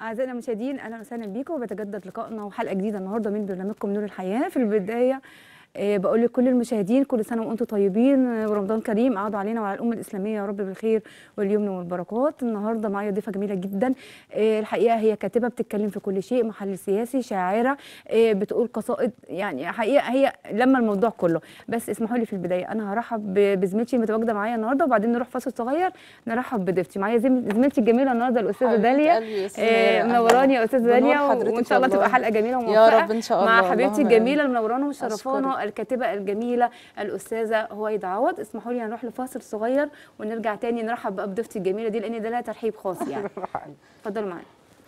أعزائنا المشاهدين أهلا وسهلا بيكم وبتجدد لقائنا وحلقة جديدة النهاردة من برنامجكم نور الحياة في البداية آه، بقول لكل المشاهدين كل سنة وأنتم طيبين آه، ورمضان كريم قعدوا علينا وعلى الأمة الإسلامية يا رب بالخير واليمن والبركات النهاردة معايا ضيفة جميلة جدا آه، الحقيقة هي كاتبة بتتكلم في كل شيء محلل سياسي شاعرة آه، بتقول قصائد يعني حقيقة هي لما الموضوع كله بس اسمحوا لي في البداية أنا هرحب ب- بزميلتي المتواجدة معايا النهاردة وبعدين نروح فاصل صغير نرحب بضيفتي معايا زم- زميلتي الجميلة النهاردة الأستاذة حبيبة داليا قلبي يا أستاذة آه، داليا، أهلاً. منوراني يا أستاذة بنور داليا حضرتك وإن شاء الله تبقى والله. حلقة جميلة يا وموفقة رب إن شاء مع الله، حبيبتي اللهم الجميلة المنورانة والشرفانة أشكرك. الكاتبة الجميلة الأستاذة هويدا عوض اسمحوا لي هنروح لفاصل صغير ونرجع تاني نرحب بقى بضيفتي الجميلة دي لأن ده لها ترحيب خاص يعني اتفضلوا معانا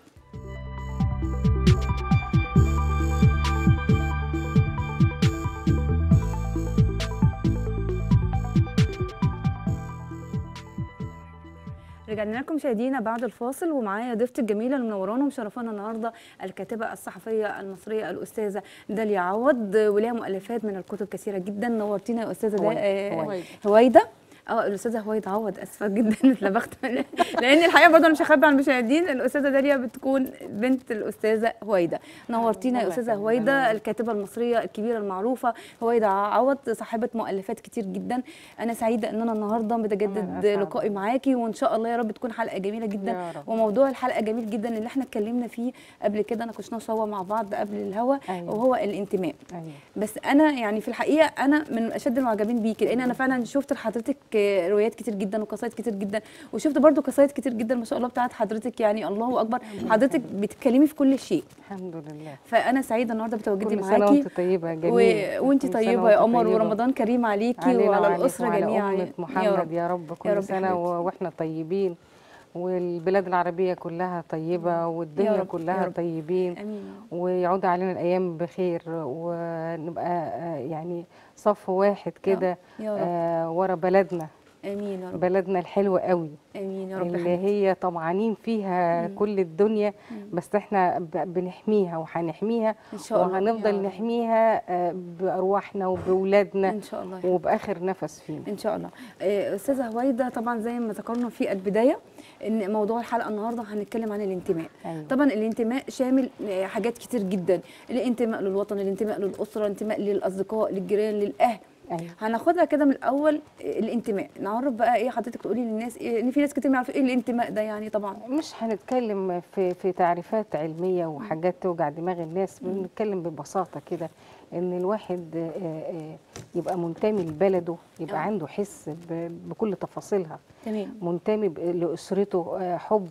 رجعنا لكم مشاهدينا بعد الفاصل ومعايا ضيفتي الجميله المنورانا ومشرفانا النهارده الكاتبه الصحفيه المصريه الاستاذه داليا عوض ولها مؤلفات من الكتب كثيره جدا نورتينا يا استاذه دا- هويدا. آه، هويدا. هويدا اه الاستاذه هويدا عوض اسفه جدا اتلبخت لان الحقيقه برضه انا مش هخبي عن المشاهدين الاستاذه داليا بتكون بنت الاستاذه هويدا نورتينا يا الله استاذه يخليك. هويدا الكاتبه المصريه الكبيره المعروفه هويدا عوض صاحبه مؤلفات كتير جدا انا سعيده ان انا النهارده أنا بتجدد أسعد. لقائي معاكي وان شاء الله يا رب تكون حلقه جميله جدا يا رب. وموضوع الحلقه جميل جدا اللي احنا اتكلمنا فيه قبل كده ناقشناه سوا مع بعض قبل الهوا أيوة. وهو الانتماء أيوة. بس انا يعني في الحقيقه انا من اشد المعجبين بيكي لان انا فعلا شفت لحضرتك آه، روايات كتير جدا وقصايد كتير جدا وشفت برضو قصايد كتير جدا ما شاء الله بتاعت حضرتك يعني الله اكبر حضرتك بتتكلمي في كل شيء الحمد لله فانا سعيده النهارده بتواجدي كل سنة معاكي وانت طيبة يا جميل و... وانت كل سنة طيبه وانت يا قمر طيبة. ورمضان كريم عليكي علينا وعلى وعليك الاسره وعلى جميعا أمة يا محمد رب يا رب يا كل رب سنة حبيبتي. و- واحنا طيبين والبلاد العربية كلها طيبة يا والدنيا رب، يا كلها رب. طيبين امين ويعود علينا الأيام بخير ونبقى آه، يعني صف واحد كده يا رب آه، ورا بلدنا امين يا رب بلدنا الحلوة قوي امين يا رب اللي حبيبتي. هي طمعانين فيها مم. كل الدنيا مم. بس احنا ب- بنحميها وهنحميها ان شاء الله وهنفضل يا رب. نحميها آه، بأرواحنا وبأولادنا ان شاء الله وبآخر نفس فينا ان شاء الله آه، استاذه هويدا طبعا زي ما ذكرنا في البدايه ان موضوع الحلقه النهارده هنتكلم عن الانتماء أيوة. طبعا الانتماء شامل آه، حاجات كتير جدا الانتماء للوطن الانتماء للاسره الانتماء للاصدقاء للجيران للاهل أيوة. هناخدها كده من الاول آه، الانتماء نعرف بقى ايه حضرتك تقولي للناس إيه ان في ناس كتير ما يعرفوا ايه الانتماء ده يعني طبعا مش هنتكلم في في تعريفات علمية وحاجات توجع دماغ الناس بنتكلم ببساطة كده ان الواحد آه، آه، يبقى منتمي لبلده يبقى آه. عنده حس ب- بكل تفاصيلها تمام منتمي ب- لأسرته آه، حب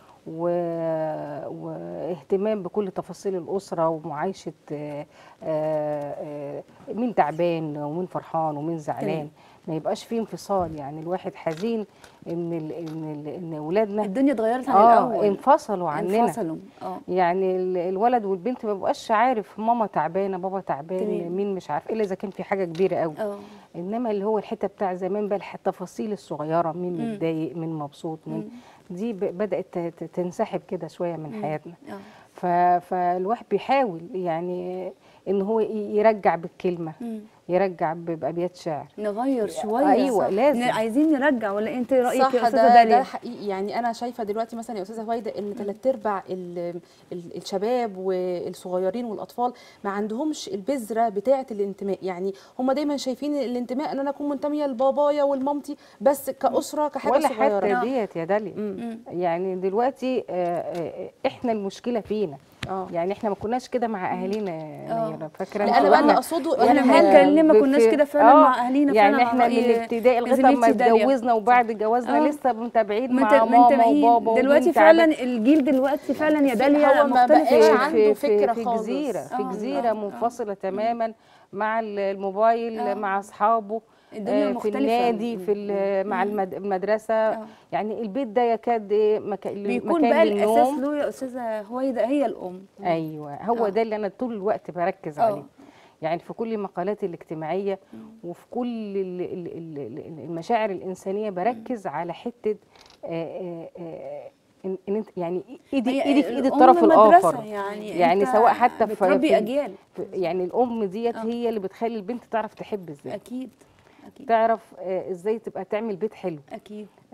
و- واهتمام بكل تفاصيل الأسرة ومعايشة آه، آه، آه، مين تعبان ومين فرحان ومين زعلان تمام. ما يبقاش فيه انفصال يعني الواحد حزين ان ال ان ال ان اولادنا الدنيا اتغيرت عن اه الاول انفصلوا عننا انفصلوا اه يعني ال- الولد والبنت ما بيبقاش عارف ماما تعبانه بابا تعبان تمام. مين مش عارف الا اذا كان في حاجه كبيره قوي اه انما اللي هو الحته بتاع زمان بقى الح- التفاصيل الصغيره مين مم. متضايق مين مبسوط مم. مين دي ب- بدات ت- ت- تنسحب كده شويه من مم. حياتنا اه ف- فالواحد بيحاول يعني ان هو ي- يرجع بالكلمه مم. يرجع ب- بابيات شعر نغير شويه ايوه صح. لازم ن- عايزين نرجع ولا انت رايك صح يا استاذه ده داليا ده حقيقي يعني انا شايفه دلوقتي مثلا يا استاذه هويدا ان ثلاث ارباع ال- ال- الشباب والصغيرين والاطفال ما عندهمش البذره بتاعه الانتماء يعني هم دايما شايفين الانتماء ان انا اكون منتميه لبابايا ولمامتي بس كاسره كحاجه ولا صغيره حتى ديت يا داليا مم. يعني دلوقتي آه، آه، احنا المشكله فينا اه يعني احنا ما كناش كده مع اهالينا آه. يا نيرة فاكره لا انت انا بقى اللي واحنا- اقصده واحنا يعني بنتكلم ليه ما ب- كناش في- كده فعلا آه، مع اهالينا يعني فعلا احنا على من رأي الابتدائي لغايه زميلتي ما داليا. اتجوزنا وبعد جوازنا آه. لسه متابعين منت- مع ماما منتمين. وبابا ومين دلوقتي تعبان. فعلا الجيل دلوقتي فعلا يا في- داليا هو ما مختلف بقاش في عنده في فكرة في خالص. جزيره في آه، جزيره آه، آه. منفصله تماما مع ال- الموبايل آه. مع اصحابه الدنيا آه، في مختلفة. النادي في ال- مع مم. المد- المدرسه آه. يعني البيت ده يكاد إيه مكا- بيكون مكان بقى الاساس للنوم. له يا استاذه هويدا هي الام ايوه هو آه. ده اللي انا طول الوقت بركز آه. عليه يعني في كل مقالاتي الاجتماعيه وفي كل ال- ال- ال- ال- المشاعر الانسانيه بركز على حته آه، آه، آه، ان إن انت يعني ايدي هي ايدي في ايد الأم الطرف مدرسة الاخر يعني يعني أنت سواء حتى في بتربي في- اجيال في- يعني الام ديت آه. هي اللي بتخلي البنت تعرف تحب ازاي اكيد اكيد تعرف آه، ازاي تبقى تعمل بيت حلو اكيد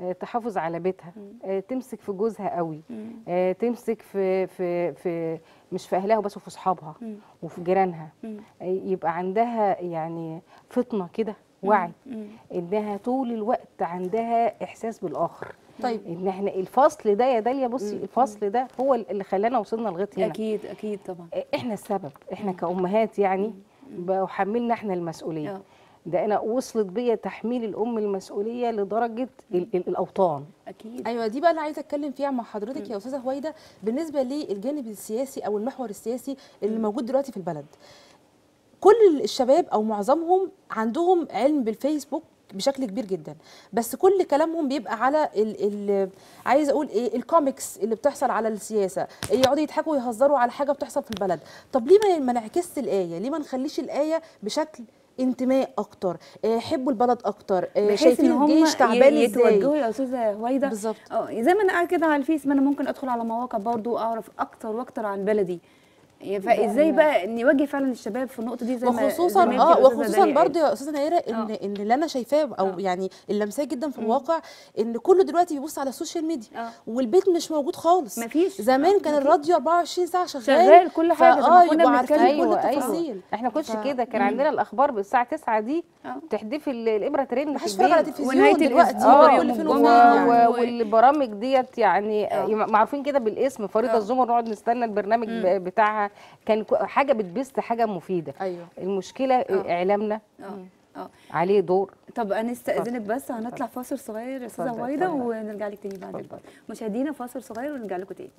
آه، تحافظ على بيتها مم. آه، تمسك في جوزها قوي مم. آه، تمسك في في في مش في اهلها بس وفي اصحابها مم. وفي جيرانها مم. آه، يبقى عندها يعني فطنه كده وعي مم. انها طول الوقت عندها احساس بالاخر طيب ان احنا الفصل ده يا داليا بصي مم. الفصل ده هو اللي خلانا وصلنا لغايه هنا اكيد اكيد طبعا احنا السبب احنا كأمهات يعني بحملنا احنا المسؤولية اه ده انا وصلت بيا تحميل الام المسؤوليه لدرجه ال- ال- الاوطان اكيد ايوه دي بقى اللي عايزه اتكلم فيها مع حضرتك يا استاذه هويده بالنسبه للجانب السياسي او المحور السياسي اللي موجود دلوقتي في البلد كل الشباب او معظمهم عندهم علم بالفيسبوك بشكل كبير جدا بس كل كلامهم بيبقى على ال ال عايز اقول ايه الكوميكس اللي بتحصل على السياسه يقعدوا يضحكوا ويهزروا على حاجه بتحصل في البلد طب ليه ما- ما نعكسش الايه ليه ما نخليش الايه بشكل انتماء اكتر آه، حبوا البلد اكتر آه، بحيث شايفين ان هم الجيش تعبان ازاي يتوجهوا يا استاذه هويده بالظبط اه زي ما انا قاعد كده على الفيس ما انا ممكن ادخل على مواقع برضو اعرف اكتر واكتر عن بلدي فازاي بقى نوجه فعلا الشباب في النقطه دي زي ما وخصوصا زميلتي اه أستاذة وخصوصا داليا برضه يا استاذه نيره ان آه. ان اللي انا شايفاه او آه. يعني اللي لمساه جدا في الواقع ان كله دلوقتي بيبص على السوشيال ميديا اه والبيت مش موجود خالص مفيش زمان آه، كان مفيش. الراديو 24 ساعه شغال شغال كل حاجه زي فاه ما كنا يبقوا عارفين بنتكلم كل أيوة، أيوة. التفاصيل احنا كنتش ف- كده كان مم. عندنا الاخبار بالساعه 9 دي اه تحدفي ال- الابره ترن ما في حدش يتفرج على البيت. تلفزيون ونهاية دلوقتي الأسبوع اه يوم كل فين الجمعة. وفين و- يعني و- والبرامج ديت يعني آه. آه. معروفين كده بالاسم فريده آه. الزمر نقعد نستنى البرنامج مم. ب- بتاعها كان كو- حاجه بتبث حاجه مفيده ايوه المشكله آه. اعلامنا اه اه عليه دور طب انا استاذنك بس هنطلع فاصل صغير يا استاذه اتفضل، هويده اتفضل. ونرجع لك تاني بعد اتفضل. الفاصل مشاهدينا فاصل صغير ونرجع لكم تاني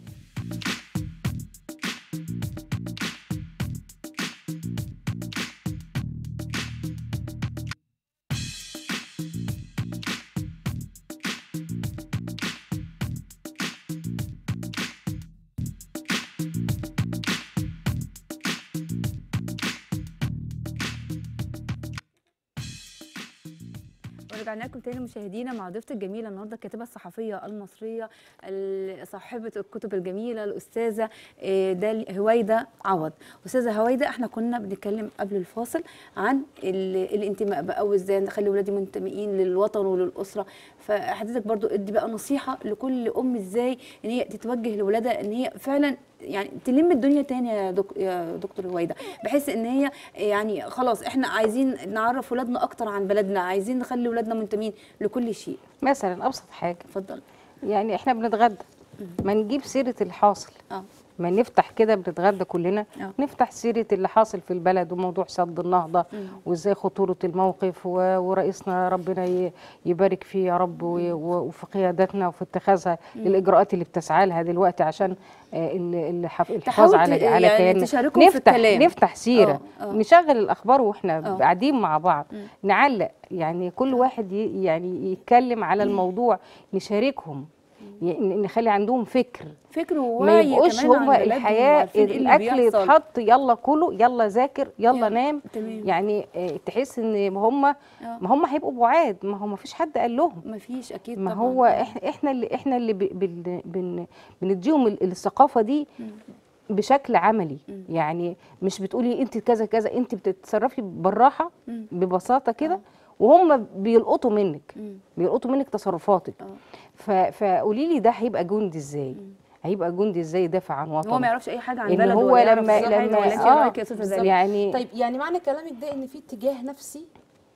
ورجعنا لكم تاني مشاهدينا مع ضيفتي الجميله النهارده الكاتبه الصحفيه المصريه ال- صاحبه الكتب الجميله الاستاذه آه، دال هويده عوض استاذه هويده احنا كنا بنتكلم قبل الفاصل عن ال- الانتماء بقى وازاي نخلي ولادي منتمئين للوطن وللاسره فحضرتك برضو ادي بقى نصيحه لكل ام ازاي ان هي تتوجه لولادها ان هي فعلا يعني تلم الدنيا تاني يا, دك يا دكتور هويده بحيث ان هي يعني خلاص احنا عايزين نعرف ولادنا اكتر عن بلدنا عايزين نخلي ولادنا منتمين لكل شيء مثلا ابسط حاجه اتفضل يعني احنا بنتغدى ما نجيب سيره الحاصل اه ما نفتح كده بنتغدى كلنا آه. نفتح سيره اللي حاصل في البلد وموضوع سد النهضه مم. وازاي خطوره الموقف و- ورئيسنا ربنا ي- يبارك فيه يا رب و- و- وفي قيادتنا وفي اتخاذها الاجراءات اللي بتسعى لها دلوقتي عشان آه، ال- ال- الحف- الحفاظ تحاول على ت- على يعني كياننا تشاركهم في نفتح الكلام. نفتح سيره آه، آه. نشغل الاخبار واحنا آه. قاعدين مع بعض مم. نعلق يعني كل واحد ي- يعني يتكلم على الموضوع نشاركهم ي- نخلي عندهم فكر فكر ما ووعي يبقوش كمان عن هما بلدهم الحياه وعارفين إيه اللي الاكل بيحصل. يتحط يلا كله يلا ذاكر يلا يلا، نام تمام. يعني آه، تحس ان هم آه. ما هم هيبقوا بعاد ما هو ما فيش حد قال لهم مفيش اكيد ما طبعا هو احنا احنا اللي احنا اللي ب- بن بن بنديهم ال- الثقافه دي مم. بشكل عملي مم. يعني مش بتقولي انت كذا كذا انت بتتصرفي بالراحه مم. ببساطه كده وهم بيلقطوا منك مم. بيلقطوا منك تصرفاتك اه ف- فقولي لي ده هيبقى جندي ازاي مم. هيبقى جندي ازاي يدافع عن وطنه هو ما يعرفش اي حاجه عن إن بلده هو ولا يعرف لما- أي حاجة، لما- ولا انت آه، رايك يا استاذه بالظبط. داليا يعني طيب يعني معنى كلامك ده ان في اتجاه نفسي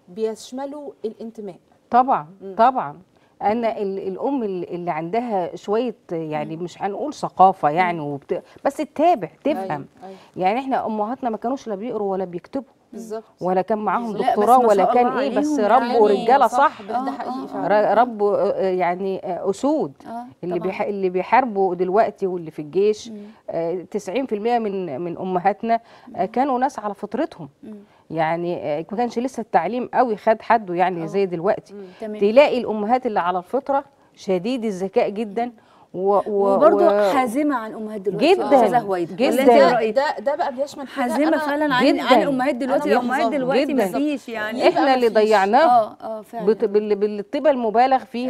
بيشمله الانتماء طبعا مم. طبعا انا ال- الام ال- اللي عندها شويه يعني مش هنقول ثقافه يعني وبت... بس تتابع تفهم أيوة، أيوة. يعني احنا امهاتنا ما كانوش لا بيقروا ولا بيكتبوا بالظبط ولا كان معاهم لا، بس دكتوراه ما ولا شاء كان الله ايه بس عليهم ربوا يعني رجاله صح ده آه، حقيقي آه، فعلا ر- ربوا آه، يعني آه، اسود اه اللي طبعاً. بيح... اللي بيحاربوا دلوقتي واللي في الجيش مم. آه، 90% من من امهاتنا آه، كانوا ناس على فطرتهم مم. يعني آه، ما كانش لسه التعليم قوي خد حده يعني آه. زي دلوقتي مم. تمام تلاقي الامهات اللي على الفطره شديد الذكاء جدا و... و... وبرضه و... حازمه عن امهات دلوقتي جدا، يا استاذه هويده ولا جدا. انت إيه ده, رايك ده ده بقى بيشمل حاجة حازمه أنا- فعلا عن جداً. عن امهات دلوقتي أنا الامهات ملاحظاها. دلوقتي جداً. مفيش يعني ليه احنا بقى اللي مفيش؟ ضيعناه اه اه فعلا بت... بال... بالطيبه المبالغ فيها آه.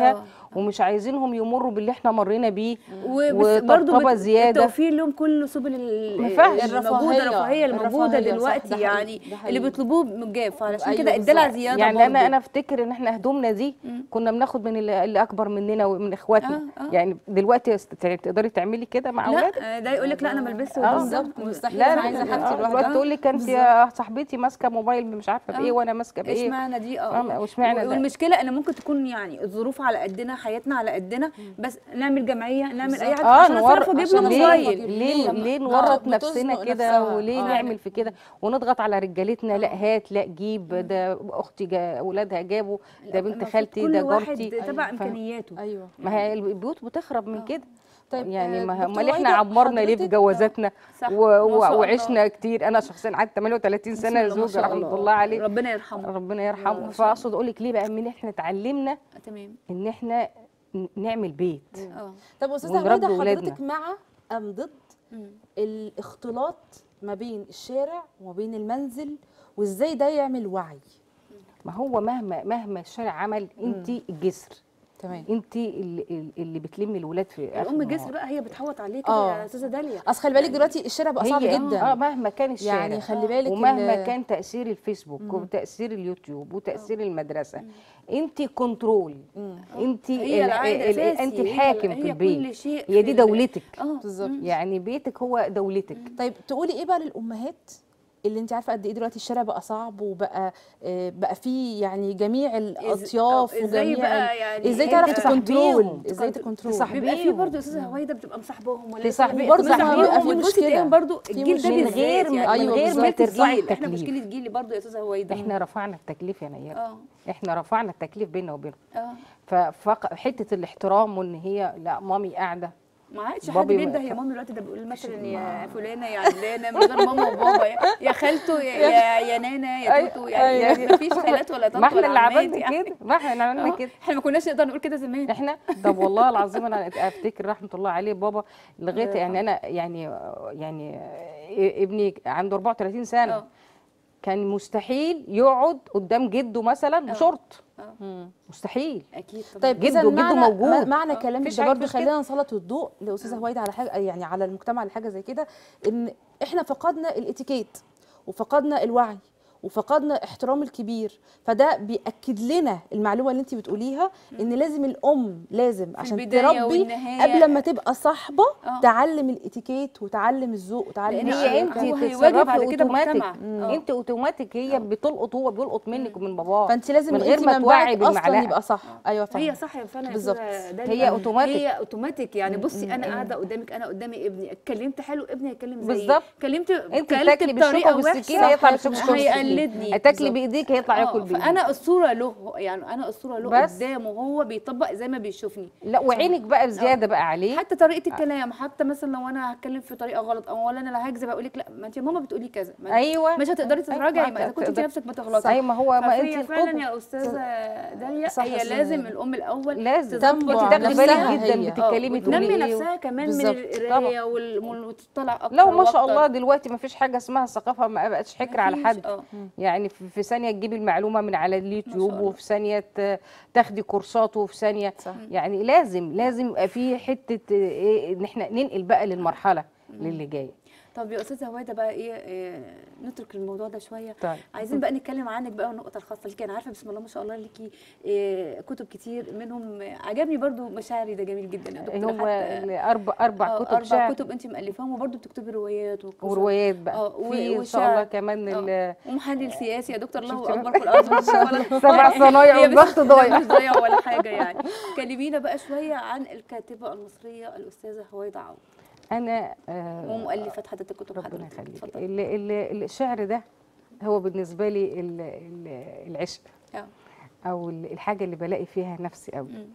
ومش عايزينهم يمروا باللي احنا مرينا بيه وبس برضه وطبطبة زيادة. التوفير لهم كل سبل ال- ما ينفعش. الموجوده الرفاهية. الرفاهيه اللي موجوده الرفاهية، صح، دلوقتي ده حقيقي، يعني ده اللي حقيقي. بيطلبوه مجاب فعلشان أيوة كده الدلع بالظبط. زياده يعني برضه. انا انا افتكر ان احنا هدومنا دي كنا بناخد من اللي اللي اكبر مننا ومن اخواتنا آه، آه. يعني دلوقتي است- تقدري تعملي كده مع اولادك لا ده يقول لك لا انا ما البسش آه. بالظبط مستحيل لا أنا لا عايزه لا، حاجتي آه، لوحدها دلوقتي تقول لك انت يا صاحبتي ماسكه موبايل مش عارفه بايه آه. وانا ماسكه بايه اشمعنى دي آه، اه واشمعنى ده؟ والمشكله ان ممكن تكون يعني الظروف على قدنا حياتنا على قدنا بس نعمل جمعيه نعمل اي حاجه اه عشان نور اصرف واجيب له عشان ليه موبايل ليه لما- ليه آه، نورط بتزنق نفسنا كده نفسها. وليه آه. نعمل في كده ونضغط على رجالتنا لا هات لا جيب ده اختي جا اولادها جابوا ده بنت المفروض خالتي كل ده واحد جارتي تبع ف- امكانياته ايوه ما هي البيوت بتخرب من كده طيب، يعني آه، ما دكتور امال احنا وائل، عمرنا ليه في حضرتك- جوازاتنا صح، و... ما شاء و... الله. وعشنا كتير انا شخصيا قعدت 38 بسم سنه الله ما زوج شاء رحمه الله عليه ربنا يرحمه ربنا يرحمه فاقصد اقول لك ليه بقى من احنا اتعلمنا تمام ان احنا ن- نعمل بيت اه طب استاذه ونربي هويدا ولادنا. حضرتك مع ام ضد مم. الاختلاط ما بين الشارع وما بين المنزل وازاي ده يعمل وعي ما هو مهما مهما الشارع عمل انت الجسر تمام انت اللي, اللي بتلمي الولاد في آخر الام النهار. جسر بقى هي بتحوط عليه آه. كده يا استاذه داليا اصل خلي بالك دلوقتي الشارع بقى صعب هي جدا اه مهما كان الشارع يعني خلي بالك ومهما ال- كان تاثير الفيسبوك وتاثير اليوتيوب وتاثير المدرسه انت كنترول انت هي العائد اساسي انت هي- الحاكم هي في كل البيت شيء هي في دي ال- دولتك اه بالظبط يعني بيتك هو دولتك طيب تقولي ايه بقى للامهات اللي انت عارفه قد ايه دلوقتي الشارع بقى صعب وبقى آه، بقى فيه يعني جميع الاطياف آه، ازاي وجميع بقى ال- يعني ازاي انت تعرف تصاحبيهم. تكنترول ازاي كنت- تكنترول تصاحبي- بيبقى في بيهم. برضه يا استاذه هويدا بتبقى مصاحباهم ولا تصاحبي- برضه تصاحبيهم. بيبقى في في بصي مشكلة. تلاقيهم برضه في الجيل ده مشكلة. من بالذات غير ما- يعني من مشكلة غير ما ترفعي الجيل. احنا التكليف. مشكله جيلي برضه يا استاذه هويدا احنا رفعنا التكليف يا نيار اه احنا رفعنا التكليف بيننا وبينهم اه فحته الاحترام وان هي لا مامي قاعده ما عادش حد بابي بينده ما- يا مامي دلوقتي ده بيقول مثلا يا فلانه يا علانه من غير ماما وبابا يا- يا خالته يا يا, يا نانا يا أيوة، توتو يعني أيوة. ما فيش خالات ولا طنط ما احنا ولا اللي عمات عملنا يعني. كده ما احنا اللي عملنا آه، كده احنا ما كناش نقدر نقول كده زمان احنا طب والله العظيم انا افتكر رحمه الله عليه بابا لغايه يعني انا يعني يعني ابني عنده 34 سنه اه كان مستحيل يقعد قدام جده مثلا بشورت مم. مستحيل اكيد طبعا طيب جده- إذا جده معنى موجود. ما- معنى كلامك مفيش ده حاجة برضه مفيش كده. خلينا نسلط الضوء لاستاذه هويدا على حاجه يعني على المجتمع على حاجه زي كده ان احنا فقدنا الاتيكيت وفقدنا الوعي وفقدنا احترام الكبير فده بياكد لنا المعلومه اللي انت بتقوليها ان لازم الام لازم عشان البداية تربي والنهاية. قبل ما تبقى صاحبه آه. تعلم الاتيكيت وتعلم الذوق وتعلم لأن الشيء. هي انت هو هيواجه تتصرفي بعد كده اوتوماتيك مجتمع. آه. انت اوتوماتيك هي بتلقط هو بيلقط منك ومن باباه فانت لازم من غير انت ما توعي منبعك اصلا بالمعلقه يبقى صح ايوه فاهمه هي صح يا فعلا يا بالظبط. أستاذة داليا. هي أوتوماتيك. هي اوتوماتيك يعني بصي انا قاعده قدامك انا قدامي ابني اتكلمت حلو ابني هيتكلم زيي بالظبط. اتكلمت انت اتكلمت تاكلي بالشوكه بطريقه والسكينه وحشه يطلع بالشوكه والسكينه هيقلدني هتاكلي بالظبط. بايديك هيطلع ياكل اه بايديك فانا الصوره له يعني انا الصوره له بس. قدامه وهو بيطبق زي ما بيشوفني لا وعينك بقى زياده بقى عليه حتى طريقه الكلام حتى مثلا لو انا هتكلم في طريقه غلط او ولا انا لا هكذب اقول لك لا ما انت يا ماما بتقولي كذا ما ايوه مش هتقدري تتراجعي ما اذا كنت انت تقدر- نفسك بتغلطي صحيح ما هو ما فهي انت فعلا القدوة. يا استاذه داليا صح، هي أصل- لازم الام الاول لازم تظبط تنبع انت تاخدي نفسها بالك جدا هي. بتتكلمي تنمي تقولي ايه نفسها كمان من بالظبط. القرايه وال- وتطلع اكتر لا وما شاء وأكتر. الله دلوقتي ما فيش حاجه اسمها ثقافه ما بقتش حكر على مفيش، حد اه يعني في في ثانيه تجيبي المعلومه من على اليوتيوب الله. وفي ثانيه ت- تاخدي كورسات وفي ثانيه صح. يعني لازم لازم يبقى في حته ايه ان احنا ننقل بقى للمرحله للي جايه طب يا استاذه هويدا بقى ايه, إيه نترك الموضوع ده شويه طيب عايزين بقى نتكلم عنك بقى والنقطه الخاصه ليكي انا عارفه بسم الله ما شاء الله ليكي إيه كتب كتير منهم عجبني برضو مشاعري ده جميل جدا يا دكتور هو حتى الاربع اربع آه، كتب اربع شعر كتب انت مالفاهم وبرضو بتكتبي روايات وقصص. وروايات بقى آه، و- في ان شاء وشعر. الله كمان ال- آه، ومحلل سياسي يا دكتور الله شفتي اكبر في الارض ما شاء الله سبع صنايع هي مش- والضغط ضايع مش ضايع ولا حاجه يعني كلمينا بقى شويه عن الكاتبه المصريه الاستاذه هويدا عوض انا آه، ومؤلفه حتى كتب ربنا حضرتك يخليك اتفضلي. ال- ال- الشعر ده هو بالنسبه لي ال- ال- العشق آه. او ال- الحاجه اللي بلاقي فيها نفسي قوي مم.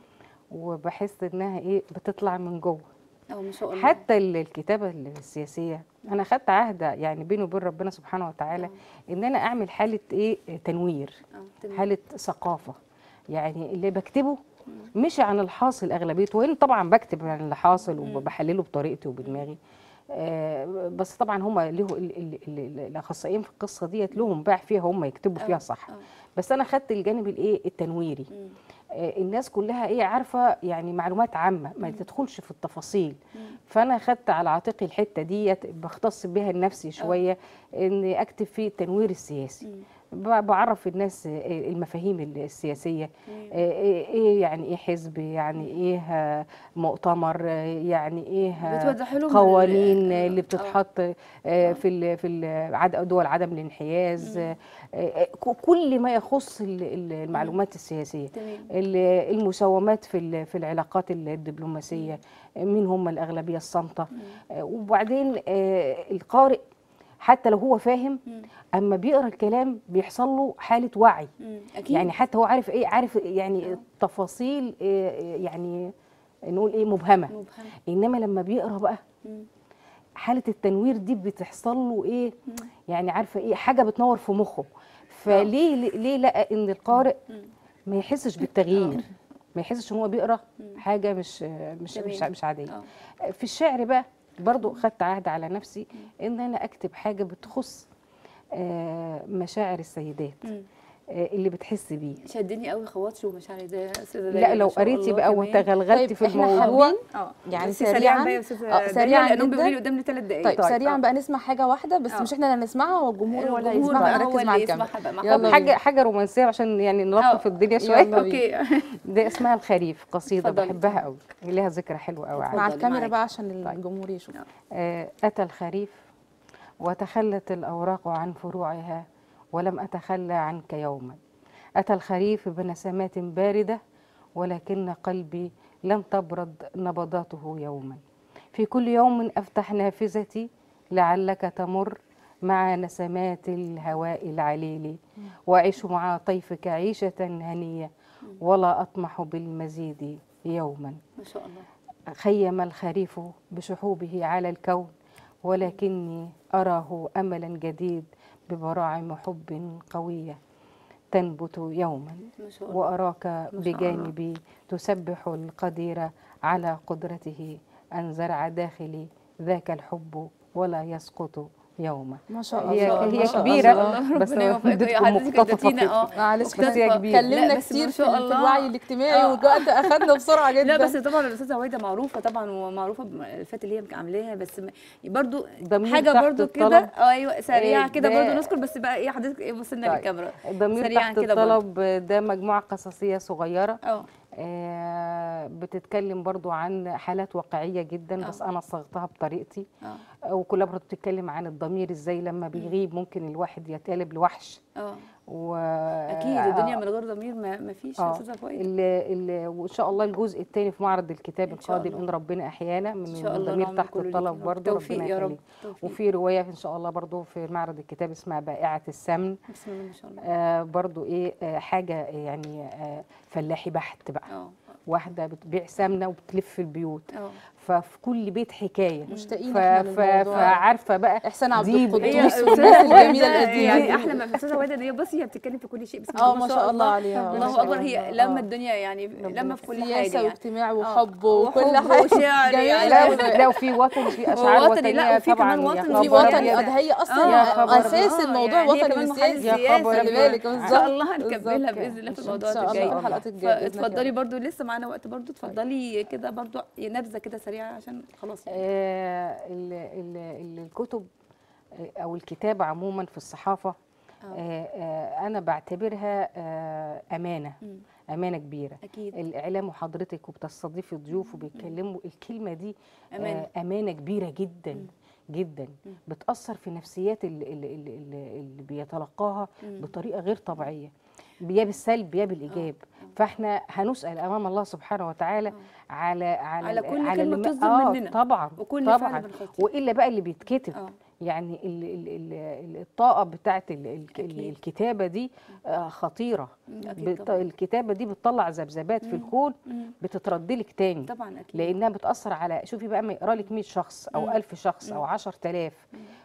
وبحس انها ايه بتطلع من جوه اه ما شاء الله حتى ال- الكتابه السياسيه انا خدت عهد يعني بيني وبين ربنا سبحانه وتعالى ان انا اعمل حاله ايه تنوير اه تمام. حاله ثقافه يعني اللي بكتبه مش عن الحاصل اغلبيته وان طبعا بكتب عن اللي حاصل وبحلله بطريقتي وبدماغي آه، بس طبعا هم له ال- ال- ال- الاخصائيين في القصه ديت لهم باع فيها هم يكتبوا آه، فيها صح آه. بس انا خدت الجانب الايه التنويري مم. آه، الناس كلها ايه عارفه يعني معلومات عامه ما مم. تدخلش في التفاصيل مم. فانا خدت على عاتقي الحته ديت بختص بها لنفسي شويه اني اكتب في التنوير السياسي مم. ب- بعرف الناس آه، المفاهيم السياسيه تمام. آه، ايه إيه يعني ايه حزب يعني ايه آه، مؤتمر آه، يعني ايه آه، بتوضحي لهم ال- قوانين آه، اللي آه. بتتحط آه، في ال في ال عد- دول عدم الانحياز آه، آه، ك- كل ما يخص ال- ال- المعلومات السياسيه تمام ال- المساومات في ال- في العلاقات الدبلوماسيه مين هم الاغلبيه الصامته آه، وبعدين آه، القارئ حتى لو هو فاهم مم. اما بيقرا الكلام بيحصل له حاله وعي مم. اكيد يعني حتى هو عارف ايه عارف يعني آه. تفاصيل آه، يعني نقول ايه مبهمه مبهم انما لما بيقرا بقى مم. حاله التنوير دي بتحصل له ايه مم. يعني عارفه ايه حاجه بتنور في مخه فليه ليه لقى ان القارئ مم. ما يحسش بالتغيير ما يحسش ان هو بيقرا مم. حاجه مش مش مش, تمام. مش عاديه اه في الشعر بقى برضو خدت عهد على نفسي ان انا اكتب حاجه بتخص آه، مشاعر السيدات مم. آه، اللي بتحس بيه شدني قوي خواطري ومشاعري ده يا استاذه لا داليا، لو ما شاء قريتي الله بقى كمان. وتغلغلتي طيب، في إحنا الموضوع حابين اه يعني بس سريعاً- بقى يا استاذه آه، داليا، سريعاً لانهم جداً. بيقولوا لي قدامنا ثلاث دقائق طيب طيب، سريعا آه. بقى نسمع حاجه واحده بس آه. مش احنا اللي نسمعها والجمهور ولا الجمهور يسمعها بقى هو نركز مع اللي الكاميرا يسمعها بقى مع يلا بعض. حاجه بينا. حاجه رومانسيه عشان يعني نلطف آه. الدنيا يلا شويه بينا. اوكي ده اسمها الخريف قصيده اتفضلي. بحبها قوي ليها ذكرى حلوه قوي اتفضلي. مع عندي الكاميرا معاكي. بقى عشان الجمهور يشوف آه، أتى الخريف وتخلت الأوراق عن فروعها ولم أتخلى عنك يوما أتى الخريف بنسمات باردة ولكن قلبي لم تبرد نبضاته يوما في كل يوم أفتح نافذتي لعلك تمر مع نسمات الهواء العليل وأعيش مع طيفك عيشة هنية ولا أطمح بالمزيد يوما ما شاء الله خيم الخريف بشحوبه على الكون ولكني أراه أملا جديد ببراعم حب قوية تنبت يوما ما شاء الله وأراك ما شاء الله. بجانبي تسبح القدير على قدرته أن زرع داخلي ذاك الحب ولا يسقط يوما ما شاء هي الله هي ما شاء كبيرة الله. بس ربنا يوفقك. اديتكم يا حضرتك مقتطفة اديتينا كده. اه معلش بس هي بس كبيرة. اتكلمنا لا، بس ما كتير في, شاء في الله. الوعي الاجتماعي آه. والوقت اخدنا بسرعه جدا لا بس طبعا الاستاذه هويدا معروفه طبعا ومعروفه بالفات اللي هي عاملاها بس م- برضو ضمير حاجه تحت برضو كده الطلب. آه، ايوه سريعه إيه كده ده- برضو نذكر بس بقى ايه حضرتك ايه بص لنا طيب. للكاميرا ضمير سريعاً تحت كده برضه. الطلب ده مجموعة قصصية صغيرة اه آه، بتتكلم برضو عن حالات واقعية جدا بس آه. أنا صغتها بطريقتي اه وكلها برضو بتتكلم عن الضمير ازاي لما بيغيب ممكن الواحد يتقلب لوحش اه و اكيد الدنيا من غير ضمير ما ما فيش يا اه استاذه هويدا ال- ال- وان شاء الله الجزء الثاني في معرض الكتاب إن شاء القادم الله. ان ربنا احيانا من ان شاء الله ضمير نعمل تحت كله ليكي. الطلب برضو توفيق ربنا يا رب يخليك توفيق. وفي روايه ان شاء الله برضو في معرض الكتاب اسمها بائعه السمن بسم الله ما شاء الله آه برضو ايه آه حاجه يعني آه فلاحي بحت بقى اه واحده بتبيع سمنه وبتلف في البيوت اه ففي كل بيت حكايه مشتاقين ف... احنا ف... للموضوع. فعارفه بقى احسان عبد دي القدوس هي والناس استاذه الجميله هويدا القديمه يعني دي. احلى ما في استاذه هويدا ان هي بصي هي بتتكلم في كل شيء بسم اه الله ما شاء الله عليها الله ما شاء اكبر هي الله. لما آه. الدنيا يعني لما في كل حاجه سياسه يعني واجتماع آه. وحب وكل وحب حاجه وشعر جميلة يعني. أوي. لو في وطني في اشعار وطني، لا، وطنيه وفي طبعا كمان يا وطني، وفي خبر وطني أبيض. اه ده هي يا اصلا خبر. اساس آه، الموضوع يعني هي وطني كمان والسياسي محل يا سياسي. خبر خلي بالك ان بالظبط شاء الله هنكملها بالظبط. باذن الله في إن الموضوع شاء الله الجاي في الحلقات الجايه بإذن الله. اتفضلي برضو لسه معانا وقت برضو اتفضلي كده برضو نبذه كده سريعه عشان خلاص يعني آه، ال- ال- ال- الكتب آه، او الكتابه عموما في الصحافه آه. آه، آه، انا بعتبرها آه، امانه مم. امانه كبيره اكيد الاعلام وحضرتك وبتستضيفي ضيوف وبيتكلموا الكلمه دي أمانة. آه، امانه كبيره جدا مم. جدا مم. بتاثر في نفسيات اللي, اللي, اللي, اللي بيتلقاها مم. بطريقه غير طبيعيه يا بالسلب يا بالايجاب فاحنا هنسال امام الله سبحانه وتعالى آه. على على على ال- كل على كلمة اللي- بتصدر آه مننا. طبعا وكل فعل طبعا بنخطي. والا بقى اللي بيتكتب اه يعني ال ال ال ال- الطاقه بتاعت ال ال أكيد. الكتابه دي آه، خطيره مم، أكيد بت- طبعاً. الكتابه دي بتطلع ذبذبات في مم. الكون مم. بتترد لك تاني طبعا اكيد لانها بتاثر على شوفي بقى ما يقرا لك 100 شخص او مم. 1000 شخص او مم. 10000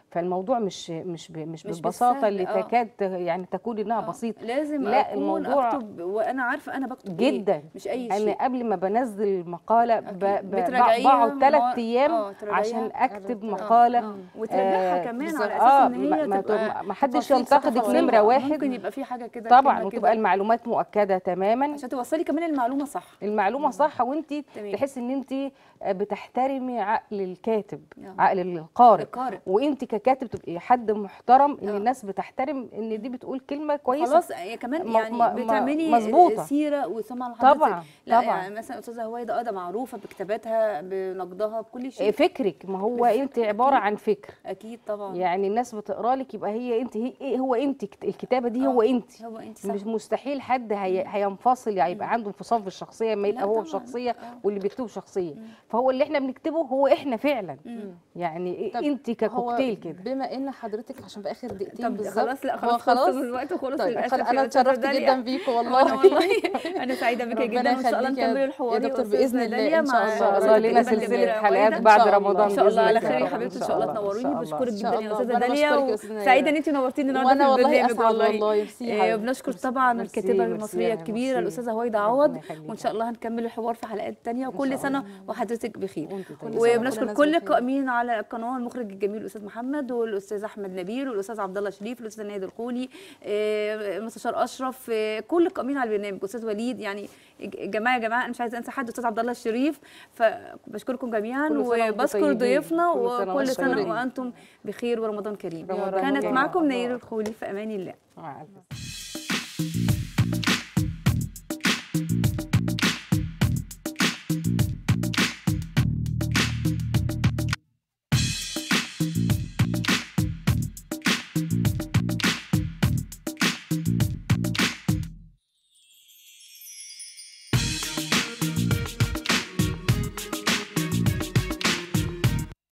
فالموضوع مش مش ب- مش مش بالبساطه بالسهل، اللي آه. تكاد يعني تكون انها آه، بسيطه لازم لا، اكون الموضوع اكتب وانا عارفه انا بكتب إيه، جدا مش اي انا شيء قبل ما بنزل مقاله ب- أكيد. ب- بتراجعيها بقعد مع- ثلاث ايام آه، تراجعيها. عشان اكتب آه، مقاله آه. وترجعها آه، كمان بالظبط. على اساس آه، ان هي ما- ما تبقى تبقى- ما حدش تفاصيل ينتقدك تفاصيل. نمره واحد ممكن يبقى في حاجه كده طبعا كلمة وتبقى كده. المعلومات مؤكده تماما عشان توصلي كمان المعلومه صح المعلومه صح وانت تمام. تحس ان انت بتحترمي عقل الكاتب آه. عقل القارئ القارئ وانت ككاتب تبقي حد محترم ان آه. الناس بتحترم ان دي بتقول كلمه كويسه خلاص هي كمان ما- يعني ما- ما- بتعملي مظبوطة. سيره وسمعه لحضرتك طبعا لا طبعا يعني مثلا استاذه هويدا اه ده معروفه بكتاباتها بنقدها بكل إيه شيء فكرك ما هو بالفكر انت عباره أكيد. عن فكر اكيد طبعا يعني الناس بتقرا لك يبقى هي انت هي إيه هو انت كت- الكتابه دي آه، هو انت هو انت صح مش مستحيل حد هي هينفصل هيبقى عنده انفصام في الشخصيه ما يبقى لا هو طبعاً. شخصيه آه. واللي بيكتبه شخصيه فهو اللي احنا بنكتبه هو احنا فعلا مم. يعني إيه طب انت هو ككوكتيل كده بما ان حضرتك عشان في اخر دقيقتين طب بالظبط خلاص لا هو خلاص خلاص الوقت وخلاص طيب للاسف خل- يا انا أستاذة اتشرفت داليا. جدا بيكم وانا والله والله انا سعيده بك ربنا جدا وان شاء الله يخليك يا- نكمل يا الحوار دكتور أستاذة بإذن الله. داليا إن شاء مع الله. ان شاء أستاذة الله لنا الكاتبة سلسله الكبيرة حلقات هويدا. بعد إن شاء الله. رمضان ان شاء الله بإذن على الله خير يا رب. حبيبتي ان إن شاء الله إن تنوريني شاء الله. بشكرك إن شاء جدا يا الله. استاذه وأنا داليا بشكرك يا أستاذة وسعيده نيرة. ان انت نورتيني النهارده وانا في والله البرنامج اسعد والله والله ميرسي يا آه، حبيبتي. بنشكر طبعا ميرسي، الكاتبه ميرسي المصريه يا الكبيره ميرسي. الاستاذه هويدا ربنا عوض يخليك. وان شاء الله هنكمل الحوار في حلقات تانية وكل شاء سنه وحضرتك بخير وانت كل طيبة. سنة وكل وبنشكر الناس كل بخير. القائمين على القناه المخرج الجميل الاستاذ محمد والاستاذ احمد نبيل والاستاذ عبد الله شريف والاستاذ نايد الخولي آه، المستشار اشرف آه، كل القائمين على البرنامج استاذ وليد يعني جماعه يا جماعه انا مش عايزه انسى حد استاذ عبد الله الشريف فبشكركم جميعا كل سنة وانتم وبشكر طيبين. ضيوفنا كل سنة وكل وانتم سنه طيبين. وانتم بخير ورمضان كريم رمضان كانت كريم. معكم الله. نير الخولي في امان الله مع الف